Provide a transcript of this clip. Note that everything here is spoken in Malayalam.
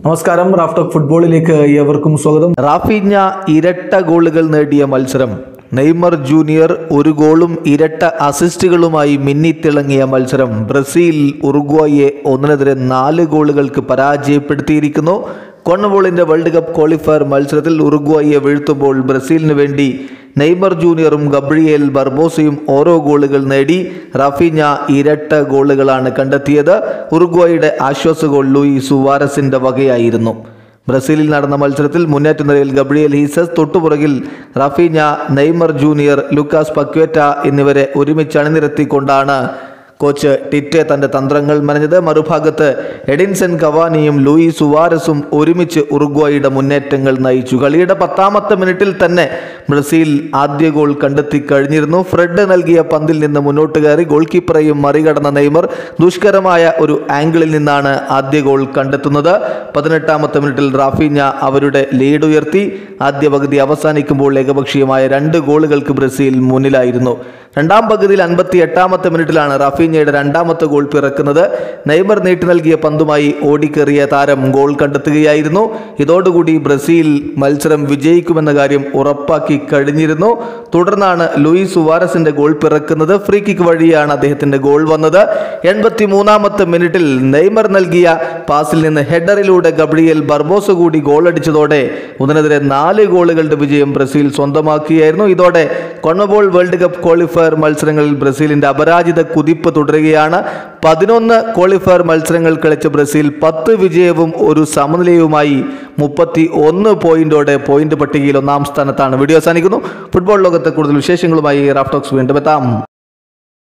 നമസ്കാരം റാഫ്റ്റോക്ക് ഫുട്ബോളിലേക്ക് ഏവർക്കും സ്വാഗതം റാഫിഞ്ഞ ഇരട്ട ഗോളുകൾ നേടിയ മത്സരം നെയ്മർ ജൂനിയർ ഒരു ഗോളും ഇരട്ട അസിസ്റ്റുകളുമായി മിന്നിത്തിളങ്ങിയ മത്സരം ബ്രസീൽ ഉറുഗ്വായെ ഒന്നിനെതിരെ നാല് ഗോളുകൾക്ക് പരാജയപ്പെടുത്തിയിരിക്കുന്നു കോൺവോളിന്റെ വേൾഡ് കപ്പ് ക്വാളിഫയർ മത്സരത്തിൽ ഉറുഗ്വായെ വീഴ്ത്തുമ്പോൾ ബ്രസീലിന് വേണ്ടി നെയ്മർ ജൂനിയറും ഗബ്രിയേൽ ബർബോസയും ഓരോ ഗോളുകൾ നേടി റാഫിഞ്ഞ ഇരട്ട ഗോളുകളാണ് കണ്ടെത്തിയത് ഉറുഗ്വായുടെ ആശ്വാസ ഗോൾ ലൂയി സുവാരസിന്റെ വകയായിരുന്നു ബ്രസീലിൽ നടന്ന മത്സരത്തിൽ മുന്നേറ്റ നിരയിൽ ഗബ്രിയേൽ ഹീസസ് തൊട്ടുപുറകിൽ Raphinha Neymar junior Lucas Paqueta എന്നിവരെ ഒരുമിച്ച് അണിനിരത്തിക്കൊണ്ടാണ് കോച്ച് ടിറ്റെ തന്റെ തന്ത്രങ്ങൾ മെനഞ്ഞത് മറുഭാഗത്ത് എഡിൻസൺ കവാനിയും ലൂയി സുവാരസും ഒരുമിച്ച് ഉറുഗ്വായുടെ മുന്നേറ്റങ്ങൾ നയിച്ചു കളിയുടെ പത്താമത്തെ മിനിറ്റിൽ തന്നെ ബ്രസീൽ ആദ്യ ഗോൾ കണ്ടെത്തി കഴിഞ്ഞിരുന്നു ഫ്രെഡ് നൽകിയ പന്തിൽ നിന്ന് മുന്നോട്ട് കയറി ഗോൾ കീപ്പറെയും മറികടന്ന നെയ്മർ ദുഷ്കരമായ ഒരു ആംഗിളിൽ നിന്നാണ് ആദ്യ ഗോൾ കണ്ടെത്തുന്നത് പതിനെട്ടാമത്തെ മിനിറ്റിൽ റാഫീഞ്ഞ അവരുടെ ലീഡ് ഉയർത്തി ആദ്യ പകുതി അവസാനിക്കുമ്പോൾ ഏകപക്ഷീയമായ രണ്ട് ഗോളുകൾക്ക് ബ്രസീൽ മുന്നിലായിരുന്നു രണ്ടാം പകുതിയിൽ അൻപത്തി എട്ടാമത്തെ മിനിറ്റിലാണ് റാഫീഞ്ഞയുടെ രണ്ടാമത്തെ ഗോൾ പിറക്കുന്നത് നെയ്മർ നീട്ടി നൽകിയ പന്തുമായി ഓടിക്കേറിയ താരം ഗോൾ കണ്ടെത്തുകയായിരുന്നു ഇതോടുകൂടി ബ്രസീൽ മത്സരം വിജയിക്കുമെന്ന കാര്യം ഉറപ്പാക്കി കഴിഞ്ഞിരുന്നു തുടർന്നാണ് ലൂയിസ് സുവാരസിന്റെ ഗോൾ പിറക്കുന്നത് ഫ്രീ കിക്ക് വഴിയാണ് അദ്ദേഹത്തിന്റെ ഗോൾ വന്നത് എൺപത്തി മൂന്നാമത്തെ മിനിറ്റിൽ നെയ്മർ നൽകിയ പാസിൽ നിന്ന് ഹെഡറിലൂടെ ഗബ്രിയേൽ ബർബോസ കൂടി ഗോളടിച്ചതോടെ ഒന്നിനെതിരെ നാല് ഗോളുകളുടെ വിജയം ബ്രസീൽ സ്വന്തമാക്കിയായിരുന്നു ഇതോടെ കൊണബോൾ വേൾഡ് കപ്പ് ക്വാളിഫയർ മത്സരങ്ങളിൽ ബ്രസീലിന്റെ അപരാജിത കുതിപ്പ് തുടരുകയാണ് പതിനൊന്ന് ക്വാളിഫയർ മത്സരങ്ങൾ കളിച്ച ബ്രസീൽ പത്ത് വിജയവും ഒരു സമനിലയുമായി മുപ്പത്തി ഒന്ന് പോയിന്റോടെ പോയിന്റ് പട്ടികയിൽ ഒന്നാം സ്ഥാനത്താണ് വീഡിയോ അവസാനിക്കുന്നു ഫുട്ബോൾ ലോകത്തെ കൂടുതൽ വിശേഷങ്ങളുമായി റാഫ്റ്റോക്സ് വീണ്ടും എത്താം